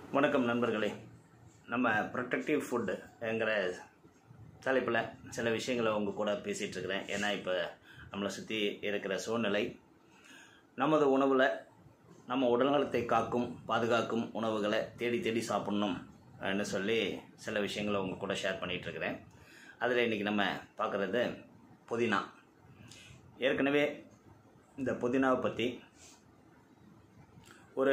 வணக்கம் நண்பர்களே நம்ம ப்ரொட்டக்டிவ் ஃபுட்டுங்கிற தலைப்பில் சில விஷயங்களை உங்கள் கூட பேசிகிட்டு இருக்கிறேன் ஏன்னா இப்போ நம்மளை சுற்றி இருக்கிற சூழ்நிலை நமது உணவில் நம்ம உடல்நலத்தை காக்கும் பாதுகாக்கும் உணவுகளை தேடி தேடி சாப்பிட்ணும் ன்னு சொல்லி சில விஷயங்களை உங்கள் கூட ஷேர் பண்ணிகிட்டு இருக்கிறேன் அதில் இன்றைக்கி நம்ம பார்க்குறது புதினா ஏற்கனவே இந்த புதினாவை பற்றி ஒரு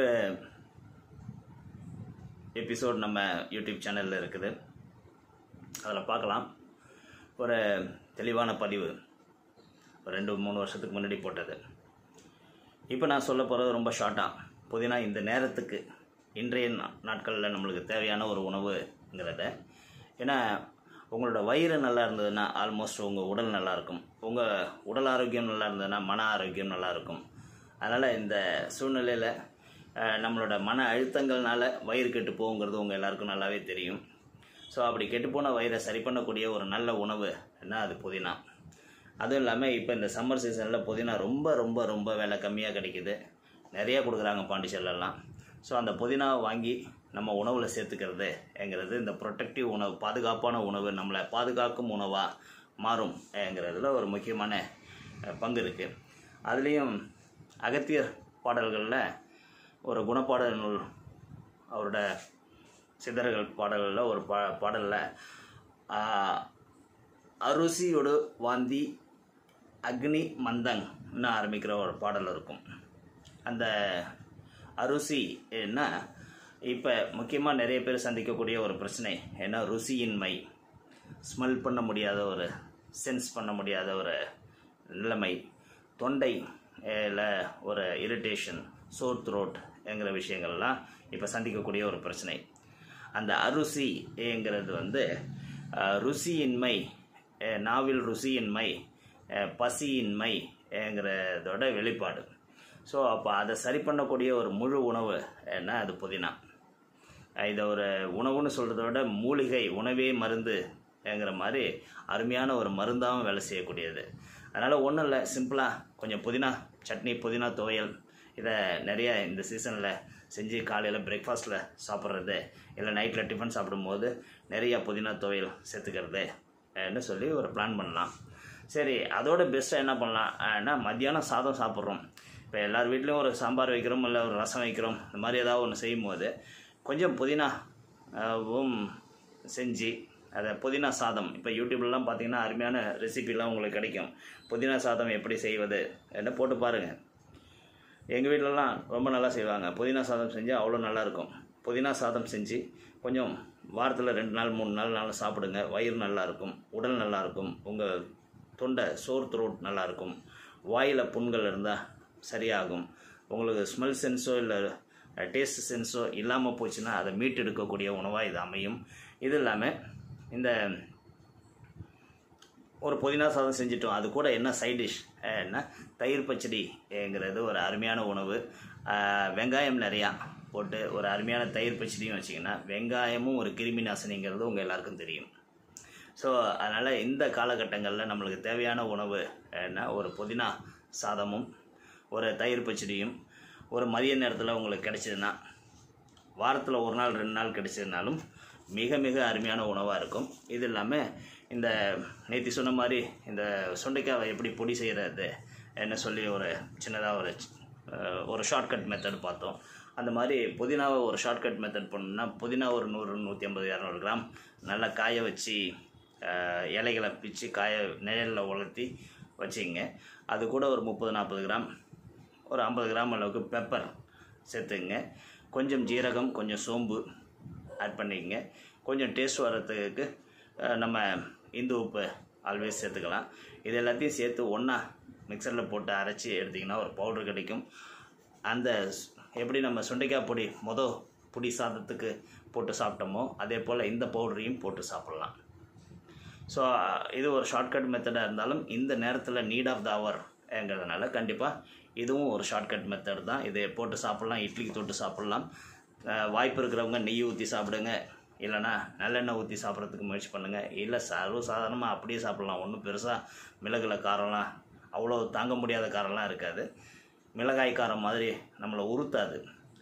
எபிசோட் நம்ம யூடியூப் சேனலில் இருக்குது அதில் பார்க்கலாம் ஒரு தெளிவான பதிவு ஒரு ரெண்டு மூணு வருஷத்துக்கு முன்னாடி போட்டது இப்போ நான் சொல்ல போகிறது ரொம்ப ஷார்ட்டாக புதினா இந்த நேரத்துக்கு இன்றைய நா- நாட்களில் நம்மளுக்கு தேவையான ஒரு உணவுங்கிறத ஏன்னா உங்களோட வயிறு நல்லா இருந்ததுன்னா ஆல்மோஸ்ட் உங்கள் உடல் நல்லா இருக்கும் உங்கள் உடல் ஆரோக்கியம் நல்லா இருந்ததுன்னா மன ஆரோக்கியம் நல்லா இருக்கும் அதனால் இந்த சூழ்நிலையில் அஹ், நம்மளோட மன அழுத்தங்கள்னால வயிறு கெட்டு போகுங்கிறது உங்கள் எல்லாருக்கும் நல்லாவே தெரியும் ஸோ அப்படி கெட்டுப்போன வயிறை சரி பண்ணக்கூடிய ஒரு நல்ல உணவு என்ன அது புதினா அதுவும் இல்லாமல் இப்போ இந்த சம்மர் சீசனில் புதினா ரொம்ப ரொம்ப ரொம்ப விலை கம்மியாக கிடைக்குது நிறையா கொடுக்குறாங்க பாண்டிச்சேரிலலாம் ஸோ அந்த புதினாவை வாங்கி நம்ம உணவில் சேர்த்துக்கிறதுங்கிறது இந்த ப்ரொட்டக்டிவ் உணவு பாதுகாப்பான உணவு நம்மளை பாதுகாக்கும் உணவாக மாறும்ங்கிறதுல ஒரு முக்கியமான அஹ், பங்கு இருக்குது அதுலேயும் அகத்தியர் பாடல்களில் ஒரு குணப்பாடல் நூல் அவரோட சித்தர்கள் பாடல்களில் ஒரு பா பாடலில் அருசியோடு வாந்தி அக்னி மந்தங்னு ஆரம்பிக்கிற ஒரு பாடல் இருக்கும் அந்த அருசி என்ன இப்போ முக்கியமாக நிறைய பேர் சந்திக்கக்கூடிய ஒரு பிரச்சனை ஏன்னா ருசியின்மை ஸ்மெல் பண்ண முடியாத ஒரு சென்ஸ் பண்ண முடியாத ஒரு நிலைமை தொண்டை ல ஒரு இரிட்டேஷன் சோர் த்ரோட்ங்கிற விஷயங்கள்லாம் இப்போ சந்திக்கக்கூடிய ஒரு பிரச்சனை அந்த அருசிங்கிறது வந்து அஹ், ருசியின்மை அஹ், நாவில் ருசியின்மை அஹ், பசியின்மைங்கிறதோட வெளிப்பாடு ஸோ அப்போ அதை சரி பண்ணக்கூடிய ஒரு முழு உணவு என்ன அது புதினா அஹ், இதை ஒரு உணவுன்னு சொல்கிறத விட மூலிகை உணவே மருந்துங்கிற மாதிரி அருமையான ஒரு மருந்தாகவும் வேலை செய்யக்கூடியது அதனால் ஒன்றும் இல்லை சிம்பிளாக கொஞ்சம் புதினா சட்னி புதினா துவையல் இதை நிறைய இந்த சீசனில் செஞ்சு காலையில் பிரேக்ஃபாஸ்ட்டில் சாப்பிட்றது இல்லை நைட்டில் டிஃபன் சாப்பிடும்போது நிறையா புதினா துவையல் சேர்த்துக்கிறது ன்னு சொல்லி ஒரு பிளான் பண்ணலாம் சரி அதோட பெஸ்ட்டாக என்ன பண்ணலாம்னா மத்தியானம் சாதம் சாப்பிட்றோம் இப்போ எல்லார் வீட்லேயும் ஒரு சாம்பார் வைக்கிறோம் இல்லை ஒரு ரசம் வைக்கிறோம் இந்த மாதிரி ஏதாவது ஒன்று செய்யும்போது கொஞ்சம் புதினா வும் செஞ்சு அதை புதினா சாதம் இப்போ யூடியூப்லலாம் பார்த்தீங்கன்னா அருமையான ரெசிபிலாம் உங்களுக்கு கிடைக்கும் புதினா சாதம் எப்படி செய்வது என்ன போட்டு பாருங்கள் எங்கள் வீட்டிலலாம் ரொம்ப நல்லா செய்வாங்க புதினா சாதம் செஞ்சு அவ்வளோ நல்லாயிருக்கும் புதினா சாதம் செஞ்சு கொஞ்சம் வாரத்தில் ரெண்டு நாள் மூணு நாள் நாள் சாப்பிடுங்க வயிறு நல்லாயிருக்கும் உடல் நல்லாயிருக்கும் உங்கள் தொண்டை சோர் த்ரோட் நல்லாயிருக்கும் வாயில் புண்கள் இருந்தால் சரியாகும் உங்களுக்கு ஸ்மெல் சென்ஸோ இல்லை டேஸ்ட் சென்ஸோ இல்லாமல் போச்சுன்னா அதை மீட்டெடுக்கக்கூடிய உணவாக இது அமையும் இது இல்லாமல் இந்த ஒரு புதினா சாதம் செஞ்சிட்டோம் அது கூட என்ன சைட் டிஷ் என்ன தயிர் பச்சடிங்கிறது ஒரு அருமையான உணவு அஹ், வெங்காயம் நிறையா போட்டு ஒரு அருமையான தயிர் பச்சடியும் வச்சிங்கன்னா வெங்காயமும் ஒரு கிருமி நாசினிங்கிறது உங்கள் எல்லாருக்கும் தெரியும் ஸோ அதனால் இந்த காலகட்டங்களில் நம்மளுக்கு தேவையான உணவு என்ன ஒரு புதினா சாதமும் ஒரு தயிர் பச்சடியும் ஒரு மதிய நேரத்தில் உங்களுக்கு கிடைச்சதுன்னா வாரத்தில் ஒரு நாள் ரெண்டு நாள் கிடைச்சதுனாலும் மிக மிக அருமையான உணவாக இருக்கும் இது இல்லாமல் இந்த நேற்று சொன்ன மாதிரி இந்த சுண்டைக்காவை எப்படி பொடி செய்கிறது என்ன சொல்லி ஒரு சின்னதாக ஒரு அஹ், ஒரு ஷார்ட்கட் மெத்தட் பார்த்தோம் அந்த மாதிரி புதினாவை ஒரு ஷார்ட்கட் மெத்தட் பண்ணணும்னா புதினா ஒரு நூறு நூற்றி ஐம்பது இரநூறு கிராம் நல்லா காய வச்சு அஹ், இலைகளை பிச்சு காய நிழலில் உலர்த்தி வச்சிங்க அது கூட ஒரு முப்பது நாற்பது கிராம் ஒரு ஐம்பது கிராம் அளவுக்கு பெப்பர் சேர்த்துங்க கொஞ்சம் ஜீரகம் கொஞ்சம் சோம்பு ஆட் பண்ணிக்கங்க கொஞ்சம் டேஸ்ட் வர்றதுக்கு அஹ், நம்ம இந்து உப்பு ஆல்வேஸ் சேர்த்துக்கலாம் இது எல்லாத்தையும் சேர்த்து ஒன்றா மிக்சரில் போட்டு அரைச்சி எடுத்திங்கன்னா ஒரு பவுடர் கிடைக்கும் அந்த ஸ்- எப்படி நம்ம சுண்டைக்காய் பொடி மொதல் பொடி சாதத்துக்கு போட்டு சாப்பிட்டோமோ அதே போல் இந்த பவுடரையும் போட்டு சாப்பிட்லாம் ஸோ இது ஒரு ஷார்ட்கட் மெத்தடாக இருந்தாலும் இந்த நேரத்தில் நீட் ஆஃப் த ஹவர்ங்கிறதுனால கண்டிப்பாக இதுவும் ஒரு ஷார்ட்கட் மெத்தட் தான் இதை போட்டு சாப்பிட்லாம் இட்லிக்கு தொட்டு சாப்பிட்லாம் அஹ் வாய்ப்பு இருக்கிறவங்க நெய் ஊற்றி சாப்பிடுங்க இல்லைன்னா நல்லெண்ணெய் ஊற்றி சாப்பிட்றதுக்கு முயற்சி பண்ணுங்கள் இல்லை சர்வ சாதாரணமாக அப்படியே சாப்பிட்லாம் ஒன்றும் பெருசாக மிளகுல காரம்லாம் அவ்வளோ தாங்க முடியாத காரம்லாம் இருக்காது மிளகாய் காரம் மாதிரி நம்மளை உறுத்தாது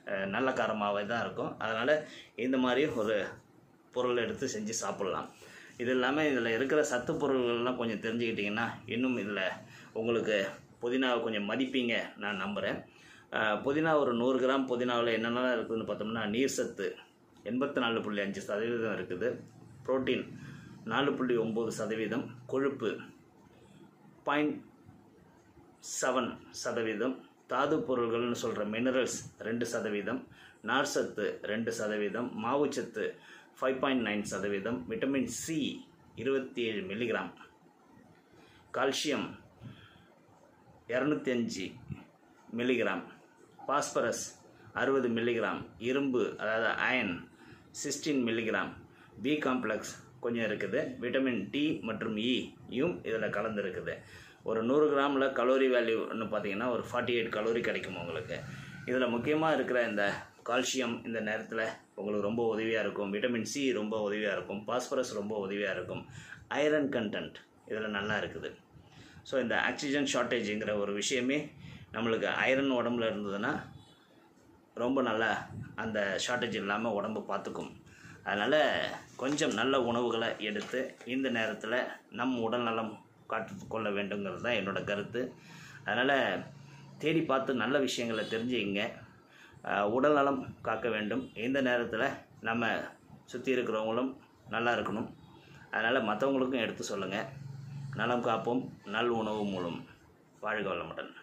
அஹ், நல்ல காரமாகவே தான் இருக்கும் அதனால் இந்த மாதிரி ஒரு பொருள் எடுத்து செஞ்சு சாப்பிட்லாம் இது இல்லாமல் இதில் இருக்கிற சத்து பொருள்கள்லாம் கொஞ்சம் தெரிஞ்சுக்கிட்டிங்கன்னா இன்னும் இதில் உங்களுக்கு புதினாவை கொஞ்சம் மதிப்பீங்க நான் நம்புகிறேன் அஹ், புதினா ஒரு நூறு கிராம் புதினாவில் என்னென்னலாம் இருக்குதுன்னு பார்த்தோம்னா நீர் சத்து எண்பத்தி நாலு புள்ளி அஞ்சு சதவீதம் இருக்குது புரோட்டீன் நாலு புள்ளி ஒம்பது சதவீதம் கொழுப்பு பாயிண்ட் செவன் சதவீதம் தாது பொருள்கள்னு சொல்கிற மினரல்ஸ் ரெண்டு சதவீதம் நார்சத்து ரெண்டு சதவீதம் மாவுச்சத்து ஃபைவ் பாயிண்ட் நைன் சதவீதம் விட்டமின் சி இருபத்தி ஏழு மில்லிகிராம் கால்சியம் இரநூத்தி அஞ்சு மில்லிகிராம் பாஸ்பரஸ் அறுபது மில்லிகிராம் இரும்பு அதாவது iron sixteen milligram B complex கொஞ்சம் இருக்குது விட்டமின் டி மற்றும் இயும் இதில் கலந்துருக்குது ஒரு நூறு கிராமில் கலோரி வேல்யூன்னு பார்த்தீங்கன்னா ஒரு ஃபார்ட்டி எயிட் கலோரி கிடைக்கும் உங்களுக்கு இதில் முக்கியமாக இருக்கிற இந்த கால்சியம் இந்த நேரத்தில் உங்களுக்கு ரொம்ப உதவியாக இருக்கும் விட்டமின் சி ரொம்ப உதவியாக இருக்கும் பாஸ்பரஸ் ரொம்ப உதவியாக இருக்கும் ஐரன் கண்டென்ட் இதில் நல்லா இருக்குது ஸோ இந்த ஆக்சிஜன் ஷார்ட்டேஜுங்கிற ஒரு விஷயமே நம்மளுக்கு ஐரன் உடம்புல இருந்ததுன்னா ரொம்ப நல்லா அந்த ஷார்ட்டேஜ் இல்லாமல் உடம்பு பார்த்துக்கும் அதனால் கொஞ்சம் நல்ல உணவுகளை எடுத்து இந்த நேரத்தில் நம் உடல் நலம் காத்து கொள்ள வேண்டுங்கிறது தான் என்னோடய கருத்து அதனால் தேடி பார்த்து நல்ல விஷயங்களை தெரிஞ்சுங்க அஹ், உடல் நலம் காக்க வேண்டும் இந்த நேரத்தில் நம்ம சுற்றி இருக்கிறவங்களும் நல்லா இருக்கணும் அதனால் மற்றவங்களுக்கும் எடுத்து சொல்லுங்கள் நலம் காப்போம் நல் உணவு மூலம் வாழ்க வளமுடன்